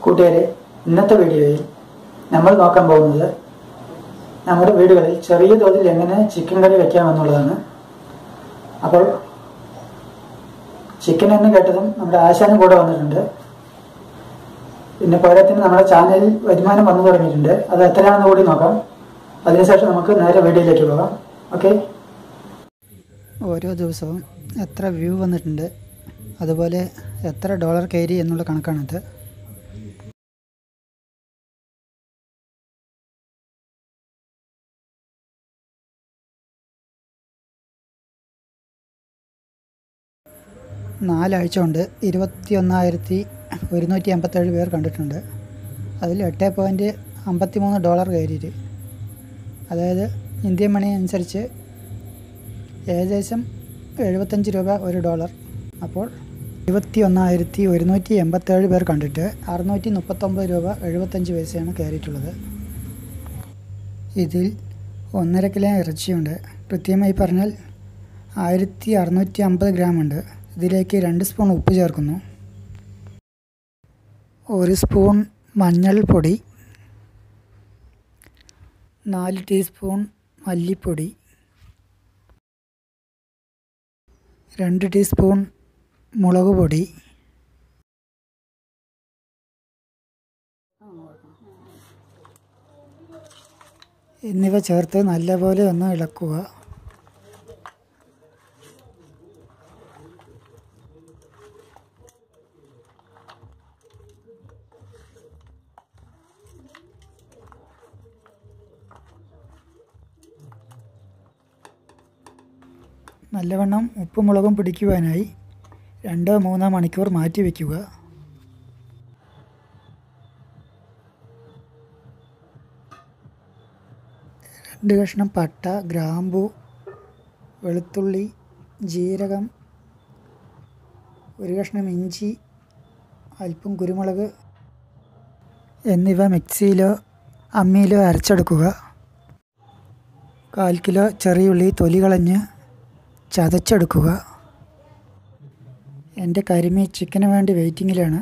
കൂട്ടുകാരെ ഇന്നത്തെ വീഡിയോയിൽ നമ്മൾ നോക്കാൻ പോകുന്നത് നമ്മുടെ വീടുകളിൽ ചെറിയ തോതിൽ എങ്ങനെ ചിക്കൻ കറി വെക്കാമെന്നുള്ളതാണ് അപ്പോൾ ചിക്കൻ എന്ന് കേട്ടതും നമ്മുടെ ആശാനും കൂടെ വന്നിട്ടുണ്ട് പിന്നെ പോരാത്തിന് നമ്മുടെ ചാനലിൽ വരുമാനം വന്നു തുടങ്ങിയിട്ടുണ്ട് അത് എത്രയാണെന്ന് കൂടി നോക്കാം അതിനുശേഷം നമുക്ക് നേരെ വീഡിയോയിലേക്ക് പോകാം ഓക്കെ ഓരോ ദിവസവും എത്ര വ്യൂ വന്നിട്ടുണ്ട് അതുപോലെ എത്ര ഡോളർ കയറി എന്നുള്ള കണക്കാണിത് നാലാഴ്ച കൊണ്ട് ഇരുപത്തി ഒന്നായിരത്തി ഒരുന്നൂറ്റി അമ്പത്തേഴ് പേർ കണ്ടിട്ടുണ്ട് അതിൽ എട്ട് പോയിൻറ്റ് അമ്പത്തി മൂന്ന് ഡോളർ കയറിയിട്ട് അതായത് ഇന്ത്യൻ മണി അനുസരിച്ച് ഏകദേശം എഴുപത്തഞ്ച് രൂപ ഒരു ഡോളർ അപ്പോൾ ഇരുപത്തി ഒന്നായിരത്തി ഒരുന്നൂറ്റി എൺപത്തേഴ് പേർ കണ്ടിട്ട് അറുന്നൂറ്റി മുപ്പത്തൊമ്പത് രൂപ എഴുപത്തഞ്ച് പൈസയാണ് കയറിയിട്ടുള്ളത് ഇതിൽ ഒന്നര കിലോ ഇറച്ചിയുണ്ട് കൃത്യമായി പറഞ്ഞാൽ ആയിരത്തി അറുന്നൂറ്റി അമ്പത് ഗ്രാം ഉണ്ട് ഇതിലേക്ക് രണ്ട് സ്പൂൺ ഉപ്പ് ചേർക്കുന്നു ഒരു സ്പൂൺ മഞ്ഞൾപ്പൊടി നാല് ടീസ്പൂൺ മല്ലിപ്പൊടി രണ്ട് ടീസ്പൂൺ മുളക് പൊടി എന്നിവ ചേർത്ത് നല്ലപോലെ ഒന്ന് ഇളക്കുക നല്ലവണ്ണം ഉപ്പും മുളകും പിടിക്കുവാനായി രണ്ടോ മൂന്നോ മണിക്കൂർ മാറ്റി വയ്ക്കുക രണ്ട് കഷ്ണം പട്ട ഗ്രാമ്പു വെളുത്തുള്ളി ജീരകം ഒരു കഷ്ണം ഇഞ്ചി അല്പം കുരുമുളക് എന്നിവ മിക്സിയിലോ അമ്മിയിലോ അരച്ചെടുക്കുക കാൽ കിലോ ചെറിയുള്ളി തൊലി കളഞ്ഞ് ചതച്ചെടുക്കുക എൻ്റെ കരിമീ ചിക്കന് വേണ്ടി വെയിറ്റിങ്ങിലാണ്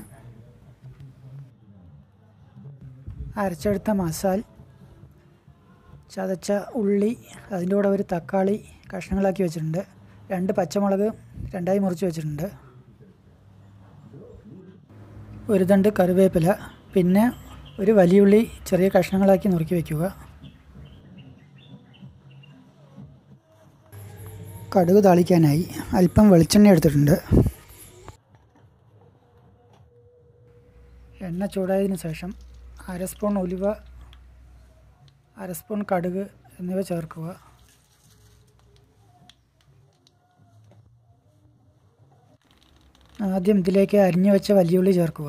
അരച്ചെടുത്ത മസാൽ ചതച്ച ഉള്ളി അതിൻ്റെ കൂടെ ഒരു തക്കാളി കഷ്ണങ്ങളാക്കി വെച്ചിട്ടുണ്ട് രണ്ട് പച്ചമുളക് രണ്ടായി മുറിച്ച് വെച്ചിട്ടുണ്ട് ഒരു തണ്ട് കറിവേപ്പില പിന്നെ ഒരു വലിയുള്ളി ചെറിയ കഷ്ണങ്ങളാക്കി നുറുക്കി വയ്ക്കുക കടുക് താളിക്കാനായി അല്പം വെളിച്ചെണ്ണ എടുത്തിട്ടുണ്ട് എണ്ണ ചൂടായതിനു ശേഷം അര സ്പൂൺ ഉലുവ അര സ്പൂൺ കടുക് എന്നിവ ചേർക്കുക ആദ്യം ഇതിലേക്ക് അരിഞ്ഞു വെച്ച വലിയുള്ളി ചേർക്കുക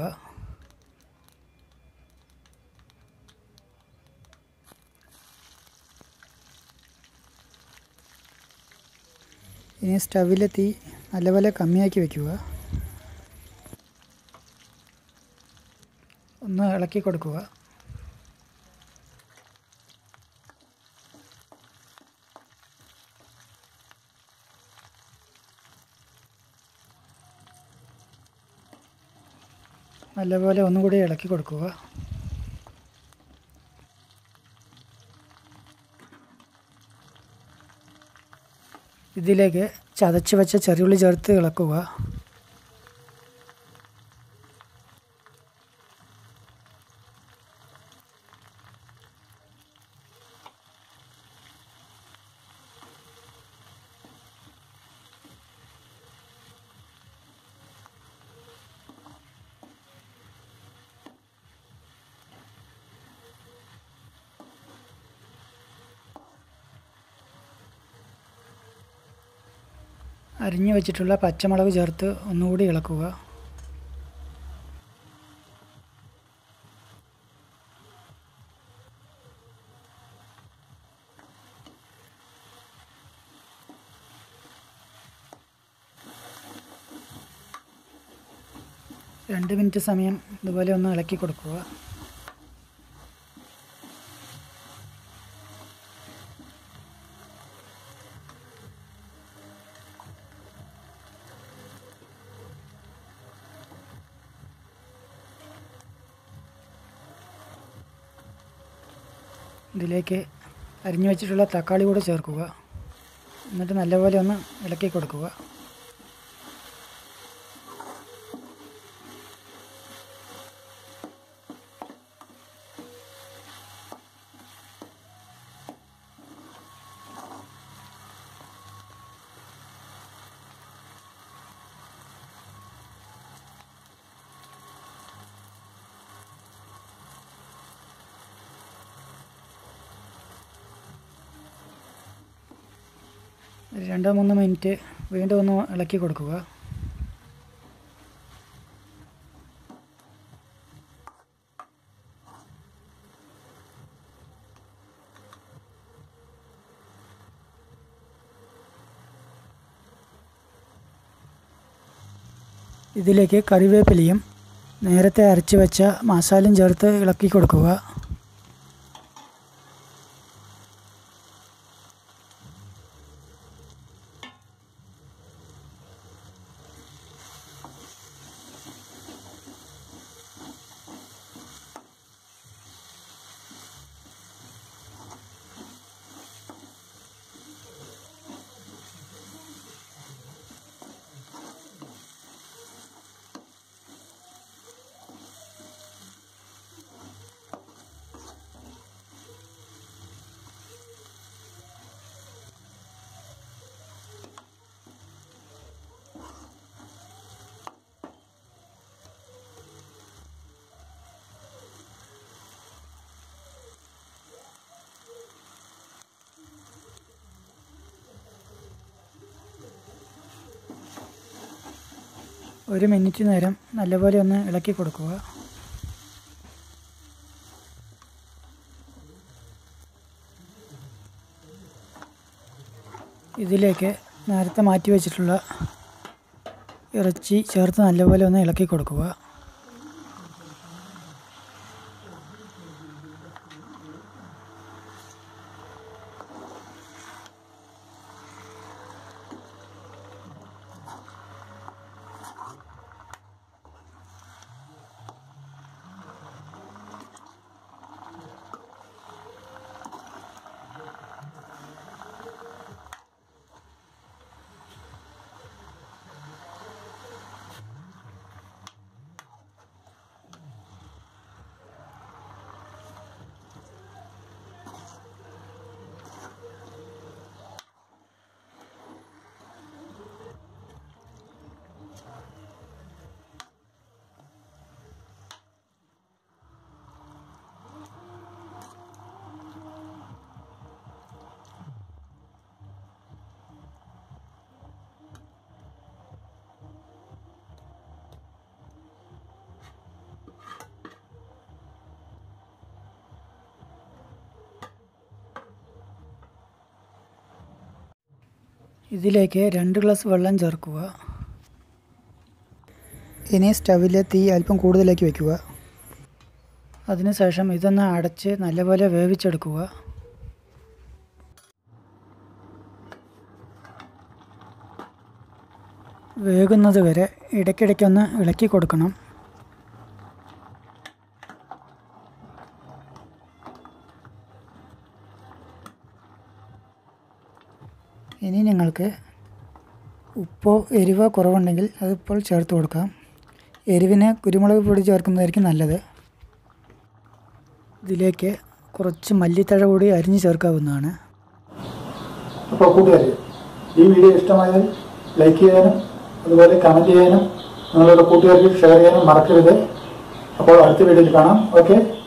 ഇനി സ്റ്റവിലെ തീ നല്ലപോലെ കമ്മിയാക്കി വയ്ക്കുക ഒന്ന് ഇളക്കി കൊടുക്കുക നല്ലപോലെ ഒന്നുകൂടി ഇളക്കി കൊടുക്കുക ഇതിലേക്ക് ചതച്ച് വെച്ച ചെറിയുള്ളി ചേർത്ത് ഇളക്കുക അരിഞ്ഞു വെച്ചിട്ടുള്ള പച്ചമുളക് ചേർത്ത് ഒന്നുകൂടി ഇളക്കുക രണ്ട് മിനിറ്റ് സമയം ഇതുപോലെ ഒന്ന് ഇളക്കി കൊടുക്കുക ഇതിലേക്ക് അരിഞ്ഞു വെച്ചിട്ടുള്ള തക്കാളി കൂടെ ചേർക്കുക എന്നിട്ട് നല്ലപോലെ ഒന്ന് ഇളക്കി കൊടുക്കുക ഒരു രണ്ടോ മൂന്നോ മിനിറ്റ് വീണ്ടും ഒന്ന് ഇളക്കി കൊടുക്കുക ഇതിലേക്ക് കറിവേപ്പിലയും നേരത്തെ അരച്ച് വെച്ച മസാലയും ചേർത്ത് ഇളക്കി കൊടുക്കുക ഒരു മിനിറ്റ് നേരം നല്ലപോലെ ഒന്ന് ഇളക്കി കൊടുക്കുക ഇതിലേക്ക് നേരത്തെ മാറ്റി വെച്ചിട്ടുള്ള ഇറച്ചി ചേർത്ത് നല്ലപോലെ ഒന്ന് ഇളക്കി കൊടുക്കുക ഇതിലേക്ക് രണ്ട് ഗ്ലാസ് വെള്ളം ചേർക്കുക ഇനി സ്റ്റവിലെ തീ അല്പം കൂടുതലേക്ക് വയ്ക്കുക അതിനുശേഷം ഇതൊന്ന് അടച്ച് നല്ലപോലെ വേവിച്ചെടുക്കുക വേകുന്നത് വരെ ഇടയ്ക്കിടയ്ക്കൊന്ന് ഇളക്കി കൊടുക്കണം ഇനി നിങ്ങൾക്ക് ഉപ്പോ എരിവോ കുറവുണ്ടെങ്കിൽ അതിപ്പോൾ ചേർത്ത് കൊടുക്കാം എരിവിന് കുരുമുളക് പൊടി ചേർക്കുന്നതായിരിക്കും നല്ലത് ഇതിലേക്ക് കുറച്ച് മല്ലിത്തഴ കൂടി അരിഞ്ഞ് ചേർക്കാവുന്നതാണ് അപ്പോൾ കൂട്ടുകാരെ ഈ വീഡിയോ ഇഷ്ടമായാൽ ലൈക്ക് ചെയ്യാനും അതുപോലെ കമൻറ്റ് ചെയ്യാനും നിങ്ങളുടെ കൂട്ടുകാർക്ക് ഷെയർ ചെയ്യാനും മറക്കരുത് അപ്പോൾ അടുത്ത വീഡിയോയിൽ കാണാം ഓക്കെ